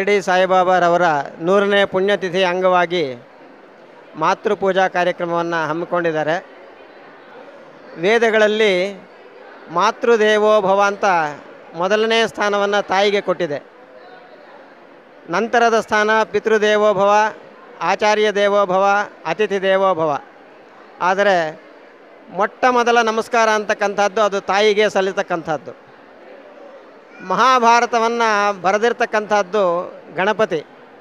ಶಿರಡಿ ಸಾಯಿಬಾಬಾರವರ ನೂರನೇ ಪುಣ್ಯತಿಥಿ ಅಂಗವಾಗಿ ಮಾತೃಪೂಜಾ ಕಾರ್ಯಕ್ರಮವನ್ನು ಹಮ್ಮಿಕೊಂಡಿದ್ದಾರೆ ವೇದಗಳಲ್ಲಿ ಮಾತೃದೇವೋಭವ ಅಂತ ಮೊದಲನೇ ಸ್ಥಾನವನ್ನು ತಾಯಿಗೆ ಕೊಟ್ಟಿದೆ ನಂತರದ ಸ್ಥಾನ ಪಿತೃದೇವೋಭವ ಆಚಾರ್ಯ ದೇವೋಭವ ಅತಿಥಿ ದೇವೋಭವ ಆದರೆ ಮೊಟ್ಟ ಮೊದಲ ನಮಸ್ಕಾರ ಅಂತಕ್ಕಂಥದ್ದು ಅದು ತಾಯಿಗೆ ಸಲ್ಲಿತಕ್ಕಂಥದ್ದು ಮಹಾಭಾರತವನ್ನು ಬರೆದಿರ್ತಕ್ಕಂಥದ್ದು ಗಣಪತಿ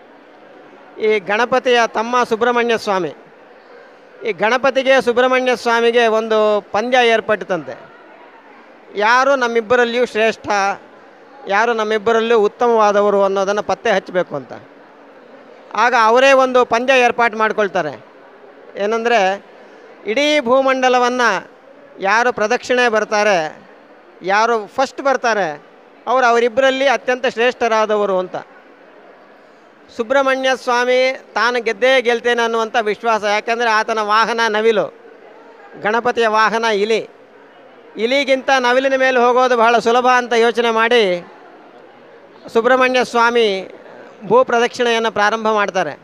ಈ ಗಣಪತಿಯ ತಮ್ಮ ಸುಬ್ರಹ್ಮಣ್ಯ ಸ್ವಾಮಿ ಈ ಗಣಪತಿಗೆ ಸುಬ್ರಹ್ಮಣ್ಯ ಸ್ವಾಮಿಗೆ ಒಂದು ಪಂದ್ಯ ಏರ್ಪಟ್ಟಿತಂತೆ ಯಾರು ನಮ್ಮಿಬ್ಬರಲ್ಲಿಯೂ ಶ್ರೇಷ್ಠ ಯಾರು ನಮ್ಮಿಬ್ಬರಲ್ಲಿಯೂ ಉತ್ತಮವಾದವರು ಅನ್ನೋದನ್ನು ಪತ್ತೆ ಹಚ್ಚಬೇಕು ಅಂತ ಆಗ ಅವರೇ ಒಂದು ಪಂದ್ಯ ಏರ್ಪಾటు ಮಾಡ್ಕೊಳ್ತಾರೆ ಏನಂದರೆ ಇಡೀ ಭೂಮಂಡಲವನ್ನು ಯಾರು ಪ್ರದಕ್ಷಿಣೆ ಬರ್ತಾರೆ ಯಾರು ಫಸ್ಟ್ ಬರ್ತಾರೆ ಅವರು ಅವರಿಬ್ಬರಲ್ಲಿ ಅತ್ಯಂತ ಶ್ರೇಷ್ಠರಾದವರು ಅಂತ ಸುಬ್ರಹ್ಮಣ್ಯ ಸ್ವಾಮಿ ತಾನು ಗೆದ್ದೇ ಗೆಲ್ತೇನೆ ಅನ್ನುವಂಥ ವಿಶ್ವಾಸ ಯಾಕೆಂದರೆ ಆತನ ವಾಹನ ನವಿಲು ಗಣಪತಿಯ ವಾಹನ ಇಲಿ ಇಲಿಗಿಂತ ನವಿಲಿನ ಮೇಲೆ ಹೋಗೋದು ಬಹಳ ಸುಲಭ ಅಂತ ಯೋಚನೆ ಮಾಡಿ ಸುಬ್ರಹ್ಮಣ್ಯ ಸ್ವಾಮಿ ಭೂ ಪ್ರದಕ್ಷಿಣೆಯನ್ನು ಪ್ರಾರಂಭ ಮಾಡ್ತಾರೆ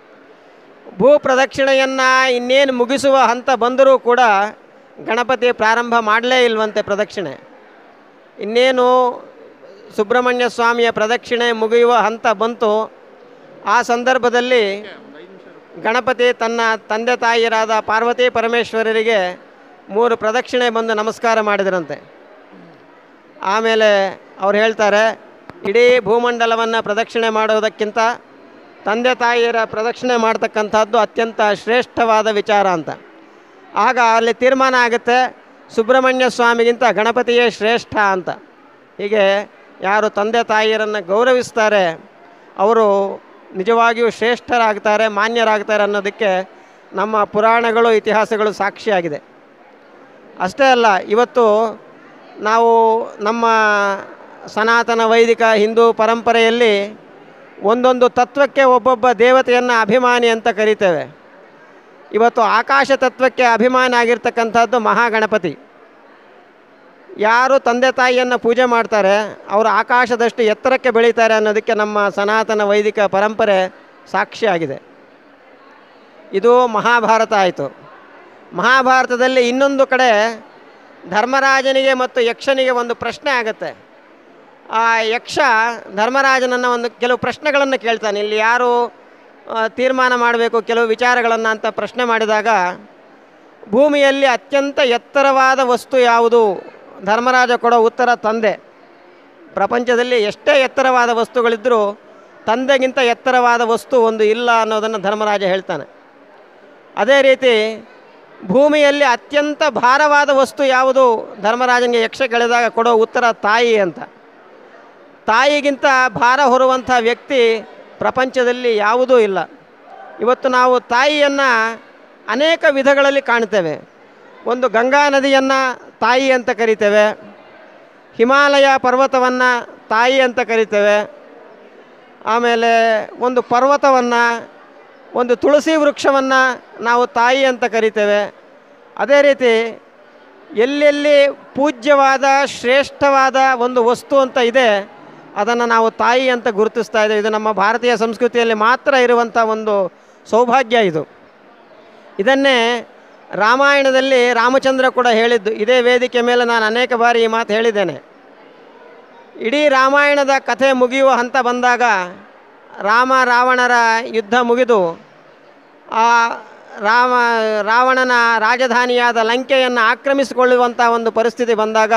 ಭೂ ಪ್ರದಕ್ಷಿಣೆಯನ್ನು ಇನ್ನೇನು ಮುಗಿಸುವ ಹಂತ ಬಂದರೂ ಕೂಡ ಗಣಪತಿ ಪ್ರಾರಂಭ ಮಾಡಲೇ ಇಲ್ವಂತೆ ಪ್ರದಕ್ಷಿಣೆ ಇನ್ನೇನು ಸುಬ್ರಹ್ಮಣ್ಯ ಸ್ವಾಮಿಯ ಪ್ರದಕ್ಷಿಣೆ ಮುಗಿಯುವ ಹಂತ ಬಂತು ಆ ಸಂದರ್ಭದಲ್ಲಿ ಗಣಪತಿ ತನ್ನ ತಂದೆ ತಾಯಿಯರಾದ ಪಾರ್ವತಿ ಪರಮೇಶ್ವರರಿಗೆ ಮೂರು ಪ್ರದಕ್ಷಿಣೆ ಬಂದು ನಮಸ್ಕಾರ ಮಾಡಿದರಂತೆ ಆಮೇಲೆ ಅವ್ರು ಹೇಳ್ತಾರೆ ಇಡೀ ಭೂಮಂಡಲವನ್ನು ಪ್ರದಕ್ಷಿಣೆ ಮಾಡೋದಕ್ಕಿಂತ ತಂದೆ ತಾಯಿಯರ ಪ್ರದಕ್ಷಿಣೆ ಮಾಡ್ತಕ್ಕಂಥದ್ದು ಅತ್ಯಂತ ಶ್ರೇಷ್ಠವಾದ ವಿಚಾರ ಅಂತ ಆಗ ಅಲ್ಲಿ ತೀರ್ಮಾನ ಆಗುತ್ತೆ ಸುಬ್ರಹ್ಮಣ್ಯ ಸ್ವಾಮಿಗಿಂತ ಗಣಪತಿಯೇ ಶ್ರೇಷ್ಠ ಅಂತ ಹೀಗೆ ಯಾರು ತಂದೆ ತಾಯಿಯರನ್ನು ಗೌರವಿಸ್ತಾರೆ ಅವರು ನಿಜವಾಗಿಯೂ ಶ್ರೇಷ್ಠರಾಗ್ತಾರೆ ಮಾನ್ಯರಾಗ್ತಾರೆ ಅನ್ನೋದಕ್ಕೆ ನಮ್ಮ ಪುರಾಣಗಳು ಇತಿಹಾಸಗಳು ಸಾಕ್ಷಿಯಾಗಿದೆ ಅಷ್ಟೇ ಅಲ್ಲ ಇವತ್ತು ನಾವು ನಮ್ಮ ಸನಾತನ ವೈದಿಕ ಹಿಂದೂ ಪರಂಪರೆಯಲ್ಲಿ ಒಂದೊಂದು ತತ್ವಕ್ಕೆ ಒಬ್ಬೊಬ್ಬ ದೇವತೆಯನ್ನು ಅಭಿಮಾನಿ ಅಂತ ಕರಿತೇವೆ ಇವತ್ತು ಆಕಾಶ ತತ್ವಕ್ಕೆ ಅಭಿಮಾನಿ ಆಗಿರ್ತಕ್ಕಂಥದ್ದು ಮಹಾಗಣಪತಿ ಯಾರು ತಂದೆ ತಾಯಿಯನ್ನು ಪೂಜೆ ಮಾಡ್ತಾರೆ ಅವರು ಆಕಾಶದಷ್ಟು ಎತ್ತರಕ್ಕೆ ಬೆಳೀತಾರೆ ಅನ್ನೋದಕ್ಕೆ ನಮ್ಮ ಸನಾತನ ವೈದಿಕ ಪರಂಪರೆ ಸಾಕ್ಷಿಯಾಗಿದೆ ಇದು ಮಹಾಭಾರತ ಆಯಿತು ಮಹಾಭಾರತದಲ್ಲಿ ಇನ್ನೊಂದು ಕಡೆ ಧರ್ಮರಾಜನಿಗೆ ಮತ್ತು ಯಕ್ಷನಿಗೆ ಒಂದು ಪ್ರಶ್ನೆ ಆಗುತ್ತೆ ಆ ಯಕ್ಷ ಧರ್ಮರಾಜನನ್ನು ಒಂದು ಕೆಲವು ಪ್ರಶ್ನೆಗಳನ್ನು ಕೇಳ್ತಾನೆ ಇಲ್ಲಿ ಯಾರು ಆ, ತೀರ್ಮಾನ ಮಾಡಬೇಕು ಕೆಲವು ವಿಚಾರಗಳನ್ನು ಅಂತ ಪ್ರಶ್ನೆ ಮಾಡಿದಾಗ ಭೂಮಿಯಲ್ಲಿ ಅತ್ಯಂತ ಎತ್ತರವಾದ ವಸ್ತು ಯಾವುದು ಧರ್ಮರಾಜ ಕೊಡೋ ಉತ್ತರ ತಂದೆ ಪ್ರಪಂಚದಲ್ಲಿ ಎಷ್ಟೇ ಎತ್ತರವಾದ ವಸ್ತುಗಳಿದ್ದರೂ ತಂದೆಗಿಂತ ಎತ್ತರವಾದ ವಸ್ತು ಒಂದು ಇಲ್ಲ ಅನ್ನೋದನ್ನು ಧರ್ಮರಾಜ ಹೇಳ್ತಾನೆ ಅದೇ ರೀತಿ ಭೂಮಿಯಲ್ಲಿ ಅತ್ಯಂತ ಭಾರವಾದ ವಸ್ತು ಯಾವುದು ಧರ್ಮರಾಜನಿಗೆ ಯಕ್ಷ ಕೇಳಿದಾಗ ಕೊಡೋ ಉತ್ತರ ತಾಯಿ ಅಂತ ತಾಯಿಗಿಂತ ಭಾರ ಹೊರುವಂಥ ವ್ಯಕ್ತಿ ಪ್ರಪಂಚದಲ್ಲಿ ಯಾವುದೂ ಇಲ್ಲ ಇವತ್ತು ನಾವು ತಾಯಿಯನ್ನು ಅನೇಕ ವಿಧಗಳಲ್ಲಿ ಕಾಣ್ತೇವೆ ಒಂದು ಗಂಗಾ ನದಿಯನ್ನು ತಾಯಿ ಅಂತ ಕರಿತೇವೆ ಹಿಮಾಲಯ ಪರ್ವತವನ್ನು ತಾಯಿ ಅಂತ ಕರಿತೇವೆ ಆಮೇಲೆ ಒಂದು ಪರ್ವತವನ್ನು ಒಂದು ತುಳಸಿ ವೃಕ್ಷವನ್ನು ನಾವು ತಾಯಿ ಅಂತ ಕರಿತೇವೆ ಅದೇ ರೀತಿ ಎಲ್ಲೆಲ್ಲಿ ಪೂಜ್ಯವಾದ ಶ್ರೇಷ್ಠವಾದ ಒಂದು ವಸ್ತು ಅಂತ ಇದೆ ಅದನ್ನು ನಾವು ತಾಯಿ ಅಂತ ಗುರುತಿಸ್ತಾ ಇದ್ದೇವೆ ಇದು ನಮ್ಮ ಭಾರತೀಯ ಸಂಸ್ಕೃತಿಯಲ್ಲಿ ಮಾತ್ರ ಇರುವಂಥ ಒಂದು ಸೌಭಾಗ್ಯ ಇದು ಇದನ್ನೇ ರಾಮಾಯಣದಲ್ಲಿ ರಾಮಚಂದ್ರ ಕೂಡ ಹೇಳಿದ್ದು ಇದೇ ವೇದಿಕೆ ಮೇಲೆ ನಾನು ಅನೇಕ ಬಾರಿ ಈ ಮಾತು ಹೇಳಿದ್ದೇನೆ ಇಡೀ ರಾಮಾಯಣದ ಕಥೆ ಮುಗಿಯುವ ಹಂತ ಬಂದಾಗ ರಾಮ ರಾವಣರ ಯುದ್ಧ ಮುಗಿದು ಆ ರಾಮ ರಾವಣನ ರಾಜಧಾನಿಯಾದ ಲಂಕೆಯನ್ನು ಆಕ್ರಮಿಸಿಕೊಳ್ಳುವಂಥ ಒಂದು ಪರಿಸ್ಥಿತಿ ಬಂದಾಗ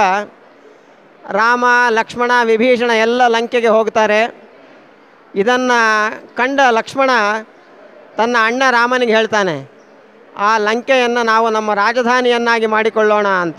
ರಾಮ ಲಕ್ಷ್ಮಣ ವಿಭೀಷಣ ಎಲ್ಲ ಲಂಕೆಗೆ ಹೋಗ್ತಾರೆ ಇದನ್ನು ಕಂಡ ಲಕ್ಷ್ಮಣ ತನ್ನ ಅಣ್ಣ ರಾಮನಿಗೆ ಹೇಳ್ತಾನೆ ಆ ಲಂಕೆಯನ್ನು ನಾವು ನಮ್ಮ ರಾಜಧಾನಿಯನ್ನಾಗಿ ಮಾಡಿಕೊಳ್ಳೋಣ ಅಂತ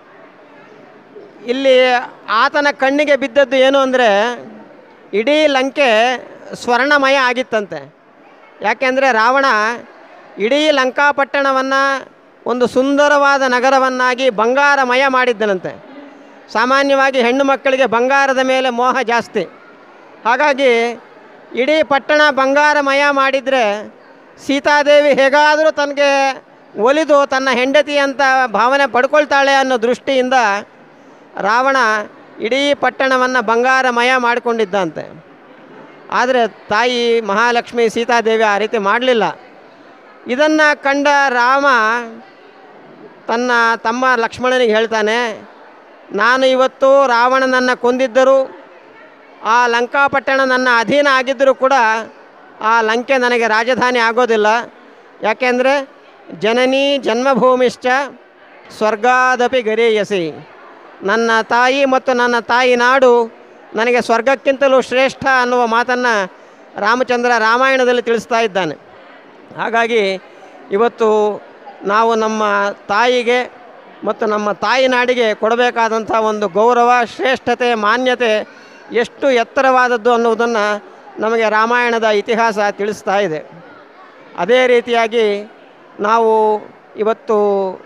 ಇಲ್ಲಿ ಆತನ ಕಣ್ಣಿಗೆ ಬಿದ್ದದ್ದು ಏನು ಅಂದರೆ ಇಡೀ ಲಂಕೆ ಸ್ವರ್ಣಮಯ ಆಗಿತ್ತಂತೆ ಯಾಕೆಂದರೆ ರಾವಣ ಇಡೀ ಲಂಕಾಪಟ್ಟಣವನ್ನು ಒಂದು ಸುಂದರವಾದ ನಗರವನ್ನಾಗಿ ಬಂಗಾರಮಯ ಮಾಡಿದ್ದನಂತೆ ಸಾಮಾನ್ಯವಾಗಿ ಹೆಣ್ಣು ಮಕ್ಕಳಿಗೆ ಬಂಗಾರದ ಮೇಲೆ ಮೋಹ ಜಾಸ್ತಿ ಹಾಗಾಗಿ ಇಡೀ ಪಟ್ಟಣ ಬಂಗಾರಮಯ ಮಾಡಿದರೆ ಸೀತಾದೇವಿ ಹೇಗಾದರೂ ತನಗೆ ಒಲಿದು ತನ್ನ ಹೆಂಡತಿ ಅಂತ ಭಾವನೆ ಪಡ್ಕೊಳ್ತಾಳೆ ಅನ್ನೋ ದೃಷ್ಟಿಯಿಂದ ರಾವಣ ಇಡೀ ಪಟ್ಟಣವನ್ನು ಬಂಗಾರಮಯ ಮಾಡಿಕೊಂಡಿದ್ದಂತೆ ಆದರೆ ತಾಯಿ ಮಹಾಲಕ್ಷ್ಮಿ ಸೀತಾದೇವಿ ಆ ರೀತಿ ಮಾಡಲಿಲ್ಲ ಇದನ್ನು ಕಂಡ ರಾಮ ತನ್ನ ತಮ್ಮ ಲಕ್ಷ್ಮಣನಿಗೆ ಹೇಳ್ತಾನೆ ನಾನು ಇವತ್ತು ರಾವಣನನ್ನು ಕೊಂದಿದ್ದರೂ ಆ ಲಂಕಾಪಟ್ಟಣ ನನ್ನ ಅಧೀನ ಆಗಿದ್ದರೂ ಕೂಡ ಆ ಲಂಕೆ ನನಗೆ ರಾಜಧಾನಿ ಆಗೋದಿಲ್ಲ ಯಾಕೆಂದರೆ ಜನನಿ ಜನ್ಮಭೂಮಿಶ್ಚ ಸ್ವರ್ಗಾದಪಿ ಗರೀಯಸಿ ನನ್ನ ತಾಯಿ ಮತ್ತು ನನ್ನ ತಾಯಿ ನಾಡು ನನಗೆ ಸ್ವರ್ಗಕ್ಕಿಂತಲೂ ಶ್ರೇಷ್ಠ ಅನ್ನುವ ಮಾತನ್ನು ರಾಮಚಂದ್ರ ರಾಮಾಯಣದಲ್ಲಿ ತಿಳಿಸ್ತಾ ಇದ್ದಾನೆ ಹಾಗಾಗಿ ಇವತ್ತು ನಾವು ನಮ್ಮ ತಾಯಿಗೆ ಮತ್ತು ನಮ್ಮ ತಾಯಿ ನಾಡಿಗೆ ಕೊಡಬೇಕಾದಂಥ ಒಂದು ಗೌರವ ಶ್ರೇಷ್ಠತೆ ಮಾನ್ಯತೆ ಎಷ್ಟು ಎತ್ತರವಾದದ್ದು ಅನ್ನುವುದನ್ನು ನಮಗೆ ರಾಮಾಯಣದ ಇತಿಹಾಸ ತಿಳಿಸ್ತಾ ಇದೆ ಅದೇ ರೀತಿಯಾಗಿ ನಾವು ಇವತ್ತು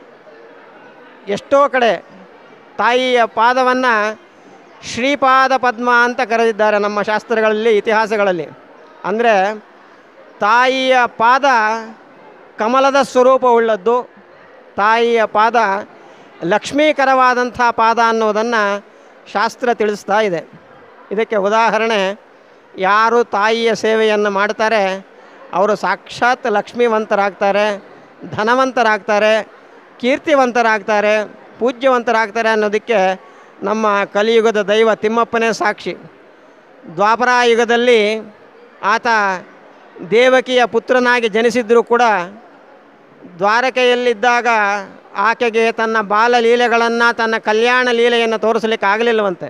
ಎಷ್ಟೋ ಕಡೆ ತಾಯಿಯ ಪಾದವನ್ನು ಶ್ರೀಪಾದ ಪದ್ಮ ಅಂತ ಕರೆದಿದ್ದಾರೆ ನಮ್ಮ ಶಾಸ್ತ್ರಗಳಲ್ಲಿ ಇತಿಹಾಸಗಳಲ್ಲಿ ಅಂದರೆ ತಾಯಿಯ ಪಾದ ಕಮಲದ ಸ್ವರೂಪವುಳ್ಳದ್ದು ತಾಯಿಯ ಪಾದ ಲಕ್ಷ್ಮೀಕರವಾದಂಥ ಪಾದ ಅನ್ನೋದನ್ನು ಶಾಸ್ತ್ರ ತಿಳಿಸ್ತಾ ಇದೆ ಇದಕ್ಕೆ ಉದಾಹರಣೆ ಯಾರು ತಾಯಿಯ ಸೇವೆಯನ್ನು ಮಾಡ್ತಾರೆ ಅವರು ಸಾಕ್ಷಾತ್ ಲಕ್ಷ್ಮೀವಂತರಾಗ್ತಾರೆ ಧನವಂತರಾಗ್ತಾರೆ ಕೀರ್ತಿವಂತರಾಗ್ತಾರೆ ಪೂಜ್ಯವಂತರಾಗ್ತಾರೆ ಅನ್ನೋದಕ್ಕೆ ನಮ್ಮ ಕಲಿಯುಗದ ದೈವ ತಿಮ್ಮಪ್ಪನೇ ಸಾಕ್ಷಿ ದ್ವಾಪರ ಯುಗದಲ್ಲಿ ಆತ ದೇವಕಿಯ ಪುತ್ರನಾಗಿ ಜನಿಸಿದ್ದರೂ ಕೂಡ ದ್ವಾರಕೆಯಲ್ಲಿದ್ದಾಗ ಆಕೆಗೆ ತನ್ನ ಬಾಲಲೀಲೆಗಳನ್ನು ತನ್ನ ಕಲ್ಯಾಣ ಲೀಲೆಯನ್ನು ತೋರಿಸಲಿಕ್ಕೆ ಆಗಲಿಲ್ಲವಂತೆ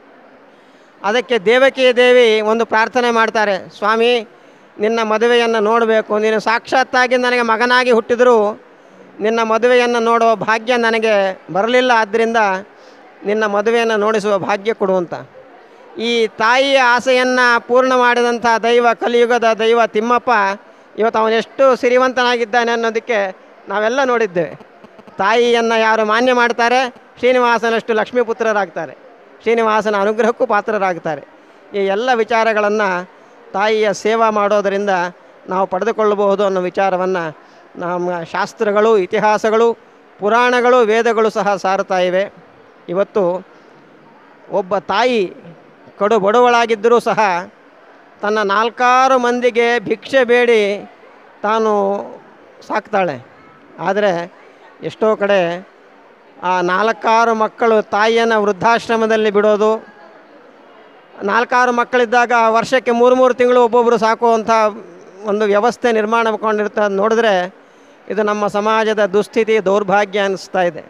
ಅದಕ್ಕೆ ದೇವಕಿ ದೇವಿ ಒಂದು ಪ್ರಾರ್ಥನೆ ಮಾಡ್ತಾರೆ ಸ್ವಾಮಿ ನಿನ್ನ ಮದುವೆಯನ್ನು ನೋಡಬೇಕು ನೀನು ಸಾಕ್ಷಾತ್ತಾಗಿ ನನಗೆ ಮಗನಾಗಿ ಹುಟ್ಟಿದರೂ ನಿನ್ನ ಮದುವೆಯನ್ನು ನೋಡುವ ಭಾಗ್ಯ ನನಗೆ ಬರಲಿಲ್ಲ ಆದ್ದರಿಂದ ನಿನ್ನ ಮದುವೆಯನ್ನು ನೋಡಿಸುವ ಭಾಗ್ಯ ಕೊಡು ಅಂತ ಈ ತಾಯಿಯ ಆಸೆಯನ್ನು ಪೂರ್ಣ ಮಾಡಿದಂಥ ದೈವ ಕಲಿಯುಗದ ದೈವ ತಿಮ್ಮಪ್ಪ ಇವತ್ತು ಅವನೆಷ್ಟು ಸಿರಿವಂತನಾಗಿದ್ದಾನೆ ಅನ್ನೋದಕ್ಕೆ ನಾವೆಲ್ಲ ನೋಡಿದ್ದೇವೆ ತಾಯಿಯನ್ನು ಯಾರು ಮಾನ್ಯ ಮಾಡ್ತಾರೆ ಶ್ರೀನಿವಾಸನಷ್ಟು ಲಕ್ಷ್ಮೀಪುತ್ರರಾಗ್ತಾರೆ ಶ್ರೀನಿವಾಸನ ಅನುಗ್ರಹಕ್ಕೂ ಪಾತ್ರರಾಗ್ತಾರೆ ಈ ಎಲ್ಲ ವಿಚಾರಗಳನ್ನು ತಾಯಿಯ ಸೇವಾ ಮಾಡೋದರಿಂದ ನಾವು ಪಡೆದುಕೊಳ್ಳಬಹುದು ಅನ್ನೋ ವಿಚಾರವನ್ನು ನಮ್ಮ ಶಾಸ್ತ್ರಗಳು ಇತಿಹಾಸಗಳು ಪುರಾಣಗಳು ವೇದಗಳು ಸಹ ಸಾರುತ್ತಾ ಇವೆ ಇವತ್ತು ಒಬ್ಬ ತಾಯಿ ಕಡು ಬಡವಳಾಗಿದ್ದರೂ ಸಹ ತನ್ನ ನಾಲ್ಕಾರು ಮಂದಿಗೆ ಭಿಕ್ಷೆ ಬೇಡಿ ತಾನು ಸಾಕ್ತಾಳೆ ಆದರೆ ಎಷ್ಟೋ ಕಡೆ ಆ ನಾಲ್ಕಾರು ಮಕ್ಕಳು ತಾಯಿಯನ್ನು ವೃದ್ಧಾಶ್ರಮದಲ್ಲಿ ಬಿಡೋದು ನಾಲ್ಕಾರು ಮಕ್ಕಳಿದ್ದಾಗ ವರ್ಷಕ್ಕೆ ಮೂರು ಮೂರು ತಿಂಗಳು ಒಬ್ಬೊಬ್ಬರು ಸಾಕುವಂಥ ಒಂದು ವ್ಯವಸ್ಥೆ ನಿರ್ಮಾಣ ಮಾಡ್ಕೊಂಡಿರ್ತ ನೋಡಿದ್ರೆ ಇದು ನಮ್ಮ ಸಮಾಜದ ದುಸ್ಥಿತಿ ದೌರ್ಭಾಗ್ಯ ಅನ್ನಿಸ್ತಾ ಇದೆ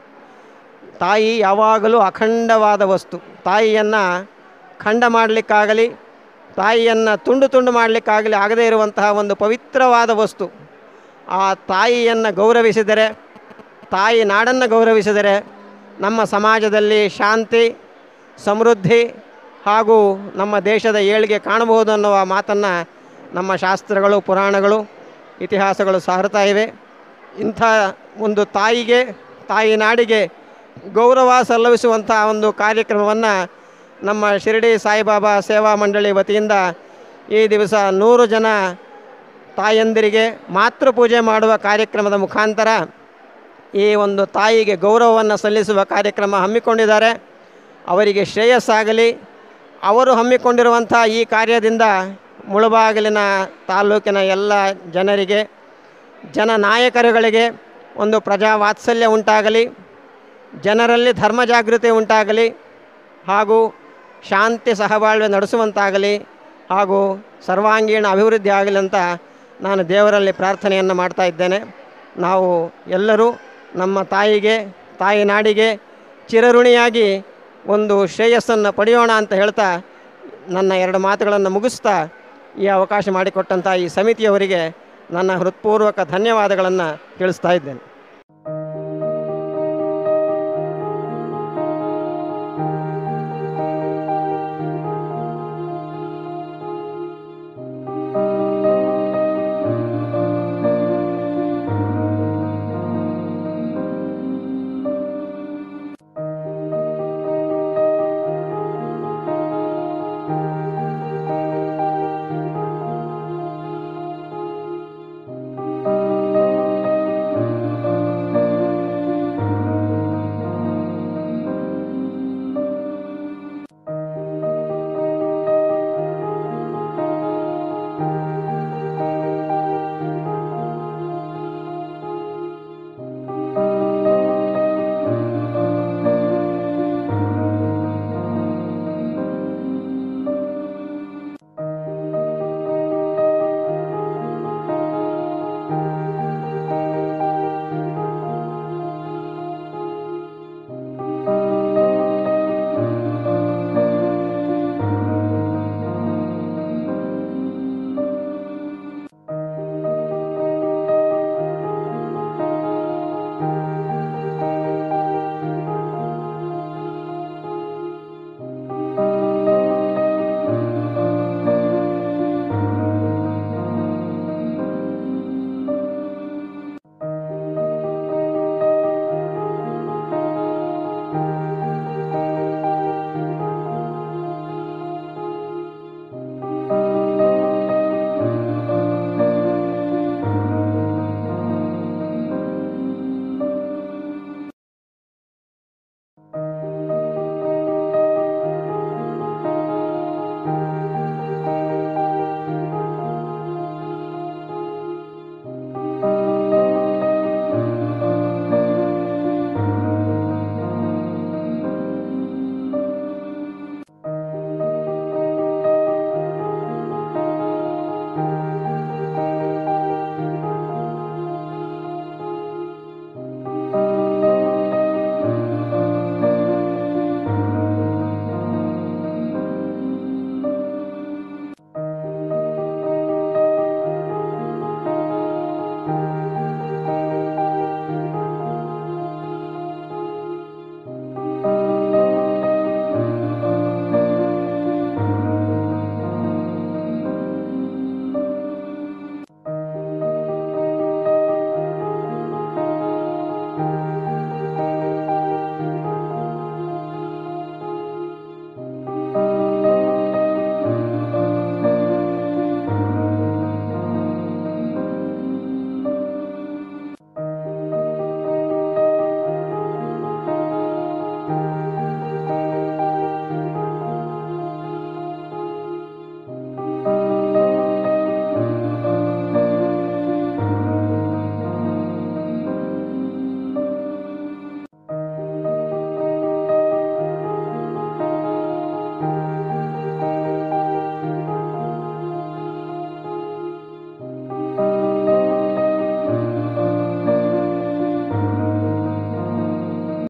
ತಾಯಿ ಯಾವಾಗಲೂ ಅಖಂಡವಾದ ವಸ್ತು ತಾಯಿಯನ್ನು ಖಂಡ ಮಾಡಲಿಕ್ಕಾಗಲಿ ತಾಯಿಯನ್ನು ತುಂಡು ತುಂಡು ಮಾಡಲಿಕ್ಕಾಗಲಿ ಆಗದೇ ಇರುವಂತಹ ಒಂದು ಪವಿತ್ರವಾದ ವಸ್ತು ಆ ತಾಯಿಯನ್ನು ಗೌರವಿಸಿದರೆ ತಾಯಿ ನಾಡನ್ನು ಗೌರವಿಸಿದರೆ ನಮ್ಮ ಸಮಾಜದಲ್ಲಿ ಶಾಂತಿ ಸಮೃದ್ಧಿ ಹಾಗೂ ನಮ್ಮ ದೇಶದ ಏಳಿಗೆ ಕಾಣಬಹುದು ಅನ್ನುವ ಮಾತನ್ನು ನಮ್ಮ ಶಾಸ್ತ್ರಗಳು ಪುರಾಣಗಳು ಇತಿಹಾಸಗಳು ಸಾರುತ್ತಾ ಇವೆ ಇಂಥ ಒಂದು ತಾಯಿಗೆ ತಾಯಿ ನಾಡಿಗೆ ಗೌರವ ಸಲ್ಲಿಸುವಂಥ ಒಂದು ಕಾರ್ಯಕ್ರಮವನ್ನು ನಮ್ಮ ಶಿರಡಿ ಸಾಯಿಬಾಬಾ ಸೇವಾ ಮಂಡಳಿ ವತಿಯಿಂದ ಈ ದಿವಸ ನೂರು ಜನ ತಾಯಂದಿರಿಗೆ ಮಾತೃ ಪೂಜೆ ಮಾಡುವ ಕಾರ್ಯಕ್ರಮದ ಮುಖಾಂತರ ಈ ಒಂದು ತಾಯಿಗೆ ಗೌರವವನ್ನು ಸಲ್ಲಿಸುವ ಕಾರ್ಯಕ್ರಮ ಹಮ್ಮಿಕೊಂಡಿದ್ದಾರೆ ಅವರಿಗೆ ಶ್ರೇಯಸ್ಸಾಗಲಿ ಅವರು ಹಮ್ಮಿಕೊಂಡಿರುವಂಥ ಈ ಕಾರ್ಯದಿಂದ ಮುಳಬಾಗಿಲಿನ ತಾಲೂಕಿನ ಎಲ್ಲ ಜನರಿಗೆ ಜನ ನಾಯಕರುಗಳಿಗೆ ಒಂದು ಪ್ರಜಾ ವಾತ್ಸಲ್ಯ ಉಂಟಾಗಲಿ ಜನರಲ್ಲಿ ಧರ್ಮ ಜಾಗೃತಿ ಉಂಟಾಗಲಿ ಹಾಗೂ ಶಾಂತಿ ಸಹಬಾಳ್ವೆ ನಡೆಸುವಂತಾಗಲಿ ಹಾಗೂ ಸರ್ವಾಂಗೀಣ ಅಭಿವೃದ್ಧಿ ಆಗಲಿ ಅಂತ ನಾನು ದೇವರಲ್ಲಿ ಪ್ರಾರ್ಥನೆಯನ್ನು ಮಾಡ್ತಾ ಇದ್ದೇನೆ ನಾವು ಎಲ್ಲರೂ ನಮ್ಮ ತಾಯಿಗೆ ತಾಯಿ ನಾಡಿಗೆ ಚಿರಋಣಿಯಾಗಿ ಒಂದು ಶ್ರೇಯಸ್ಸನ್ನು ಪಡೆಯೋಣ ಅಂತ ಹೇಳ್ತಾ ನನ್ನ ಎರಡು ಮಾತುಗಳನ್ನು ಮುಗಿಸ್ತಾ ಈ ಅವಕಾಶ ಮಾಡಿಕೊಟ್ಟಂಥ ಈ ಸಮಿತಿಯವರಿಗೆ ನನ್ನ ಹೃತ್ಪೂರ್ವಕ ಧನ್ಯವಾದಗಳನ್ನು ತಿಳಿಸ್ತಾ ಇದ್ದೇನೆ